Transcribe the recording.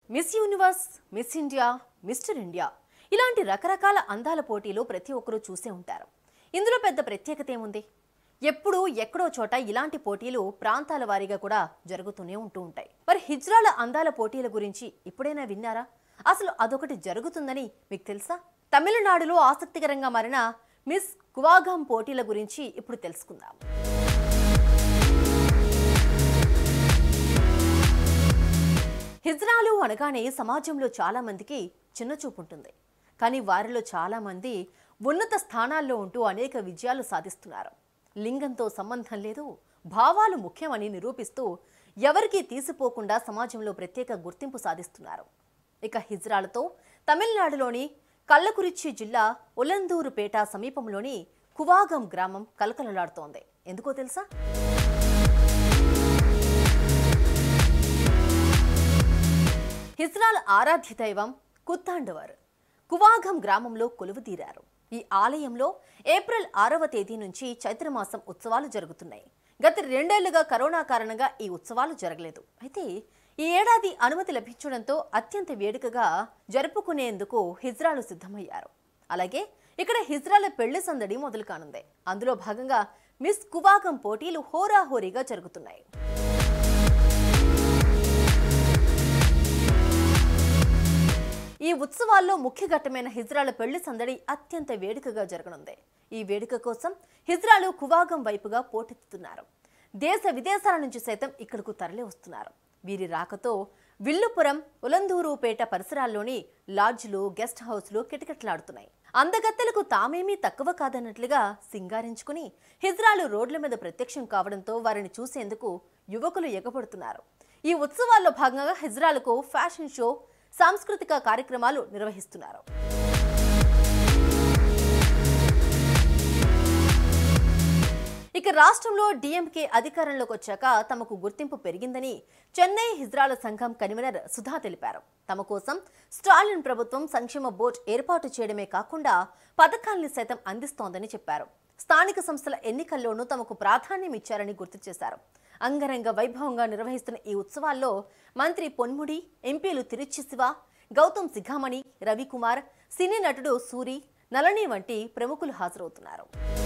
miss Universe Miss India Mister India ఇలాంటి రకరకాల అందాల పోటీలు ప్రతి ఒక్కరూ చూసే ఉంటారు ఇందులో పెద్ద ప్రత్యేకత ఏముంది ఎప్పుడూ ఎక్కడో చోట ఇలాంటి పోటీలు ప్రాంతాల వారీగా కూడా జరుగుతూనే ఉంటూ ఉంటాయి మరి హిజ్రాల అందాల పోటీల గురించి ఇప్పుడైనా విన్నారా అసలు అదొకటి జరుగుతుందని మీకు తెలుసా తమిళనాడులో ఆసక్తికరంగా మారిన మిస్ కువాగాం పోటీల గురించి ఇప్పుడు తెలుసుకుందాం హిజ్రాలు అనగానే సమాజంలో చాలా మందికి చిన్న చూపు ఉంటుంది కానీ వారిలో చాలా మంది ఉన్నత స్థానాల్లో ఉంటూ అనేక విజయాలు సాధిస్తున్నారు లింగంతో సంబంధం లేదు భావాలు ముఖ్యమని నిరూపిస్తూ ఎవరికీ తీసిపోకుండా సమాజంలో ప్రత్యేక గుర్తింపు సాధిస్తున్నారు ఇక హిజ్రాలతో తమిళనాడులోని కల్లకురిచి జిల్లా ఉలందూరుపేట సమీపంలోని కువాగం గ్రామం కలకలలాడుతోంది ఎందుకో తెలుసా హిజ్రాల్ ఆరాధ్య దైవం కుత్తాండవర్ కువాగం గ్రామంలో కొలువుదీరారు ఈ ఆలయంలో ఏప్రిల్ ఆరవ తేదీ నుంచి చైత్రమాసం ఉత్సవాలు జరుగుతున్నాయి గత రెండేళ్లుగా కరోనా కారణంగా ఈ ఉత్సవాలు జరగలేదు అయితే ఈ ఏడాది అనుమతి లభించడంతో అత్యంత వేడుకగా జరుపుకునేందుకు హిజ్రాలు సిద్ధమయ్యారు అలాగే ఇక్కడ హిజ్రాల పెళ్లి సందడి మొదలు కానుంది అందులో భాగంగా మిస్ కువాగం పోటీలు హోరాహోరీగా జరుగుతున్నాయి ఈ ఉత్సవాల్లో ముఖ్య ఘట్టమైన హిజ్రాల పెళ్లి సందడి అత్యంత వేడుకగా జరగనుంది ఈ వేడుక కోసం హిజ్రాలు కువాగం వైపుగా పోటెత్తుతున్నారు దేశ విదేశాల నుంచి సైతం ఇక్కడకు తరలి వస్తున్నారు వీరి రాకతో విల్లుపురం ఉలందూరుపేట పరిసరాల్లోని లాడ్జ్లు గెస్ట్ హౌస్లు కిటకిటలాడుతున్నాయి అందగత్తెలకు తామేమీ తక్కువ కాదన్నట్లుగా సింగారించుకుని హిజ్రాలు రోడ్ల మీద ప్రత్యక్షం కావడంతో వారిని చూసేందుకు యువకులు ఎగబడుతున్నారు ఈ ఉత్సవాల్లో భాగంగా హిజ్రాలకు ఫ్యాషన్ షో సాంస్కృతిక కార్యక్రమాలు నిర్వహిస్తున్నారు ఇక రాష్ట్రంలో డీఎంకే అధికారంలోకి వచ్చాక తమకు గుర్తింపు పెరిగిందని చెన్నై హిజ్రాల సంఘం కన్వీనర్ సుధా తెలిపారు తమ కోసం స్టాలిన్ ప్రభుత్వం సంక్షేమ బోర్డు ఏర్పాటు చేయడమే కాకుండా పథకాల్ని సైతం అందిస్తోందని చెప్పారు స్థానిక సంస్థల ఎన్నికల్లోనూ తమకు ప్రాధాన్యం ఇచ్చారని గుర్తు చేశారు అంగరంగ వైభవంగా నిర్వహిస్తున్న ఈ ఉత్సవాల్లో మంత్రి పొన్ముడి ఎంపీలు తిరుచి శివ గౌతమ్ సిఘామణి రవికుమార్ సినీ నటుడు సూరి నళని వంటి ప్రముఖులు హాజరవుతున్నారు